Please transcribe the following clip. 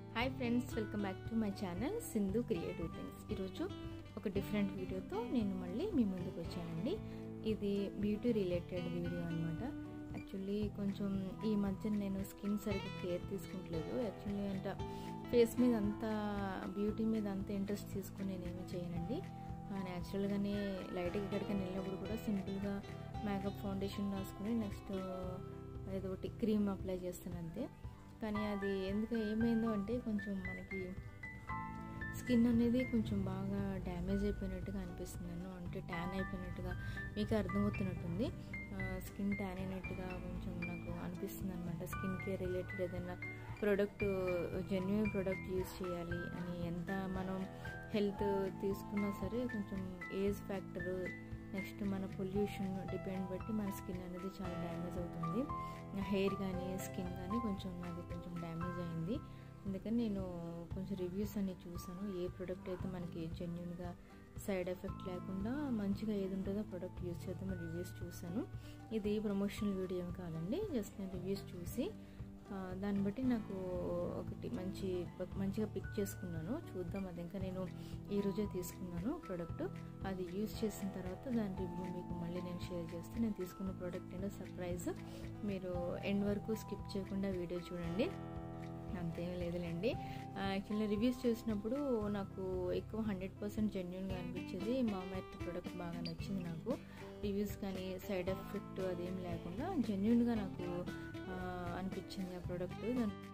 hi friends welcome back to my channel Sindhu creative things ఈరోజు ఒక different వీడియోతో నేను మళ్ళీ మీ ముందుకు వచ్చానండి ఇది బ్యూటీ రిలేటెడ్ వీడియో అనమాట యాక్చువల్లీ కొంచెం ఈ మధ్య నేను స్కిన్ సరిగ్గా కేర్ తీసుకుంటలేదు యాక్చువల్లీ అంట ఫేస్ మీద అంత బ్యూటీ మీద అంత ఇంట్రెస్ట్ తీసుకుని నేనేమి చేయనండి న్యాచురల్గానే లైట్గా ఎక్కడికైనా వెళ్ళినప్పుడు కూడా సింపుల్గా మేకప్ ఫౌండేషన్ రాసుకుని నెక్స్ట్ ఏదో ఒకటి క్రీమ్ అప్లై చేస్తాను అంతే కానీ అది ఎందుకు ఏమైందో అంటే కొంచెం మనకి స్కిన్ అనేది కొంచెం బాగా డ్యామేజ్ అయిపోయినట్టుగా అనిపిస్తుంది నన్ను అంటే ట్యాన్ అయిపోయినట్టుగా మీకు అర్థమవుతున్నట్టుంది స్కిన్ ట్యాన్ అయినట్టుగా కొంచెం నాకు అనిపిస్తుంది అనమాట స్కిన్ కేర్ రిలేటెడ్ ఏదైనా ప్రోడక్ట్ జెన్యున్ ప్రోడక్ట్ యూజ్ చేయాలి అని ఎంత మనం హెల్త్ తీసుకున్నా సరే కొంచెం ఏజ్ ఫ్యాక్టర్ నెక్స్ట్ మన పొల్యూషన్ డిపెండ్ బట్టి మన స్కిన్ అనేది చాలా డ్యామేజ్ అవుతుంది హెయిర్ కానీ స్కిన్ కానీ కొంచెం నాకు కొంచెం డ్యామేజ్ అయింది అందుకని నేను కొంచెం రివ్యూస్ అన్ని చూసాను ఏ ప్రోడక్ట్ అయితే మనకి జెన్యున్గా సైడ్ ఎఫెక్ట్ లేకుండా మంచిగా ఏది ఉంటుందో ప్రోడక్ట్ యూస్ చేద్దాం రివ్యూస్ చూసాను ఇది ప్రమోషనల్ వీడియో ఏమి కాదండి జస్ట్ నేను రివ్యూస్ చూసి దాన్ని బట్టి నాకు ఒకటి మంచి మంచిగా పిక్ చేసుకున్నాను చూద్దాం అది ఇంకా నేను ఈరోజే తీసుకున్నాను ప్రోడక్ట్ అది యూజ్ చేసిన తర్వాత దాని రివ్యూ మీకు మళ్ళీ నేను షేర్ చేస్తే నేను తీసుకున్న ప్రోడక్ట్ ఏంటో సర్ప్రైజ్ మీరు ఎండ్ వరకు స్కిప్ చేయకుండా వీడియో చూడండి అంతేం లేదులేండి యాక్చువల్లీ రివ్యూస్ చూసినప్పుడు నాకు ఎక్కువ హండ్రెడ్ పర్సెంట్ జెన్యున్గా అనిపించేది మా మెట్ ప్రోడక్ట్ బాగా నచ్చింది నాకు రివ్యూస్ కానీ సైడ్ ఎఫెక్ట్ అదేం లేకుండా జెన్యున్గా నాకు అనిపించింది ఆ ప్రోడక్ట్ దాని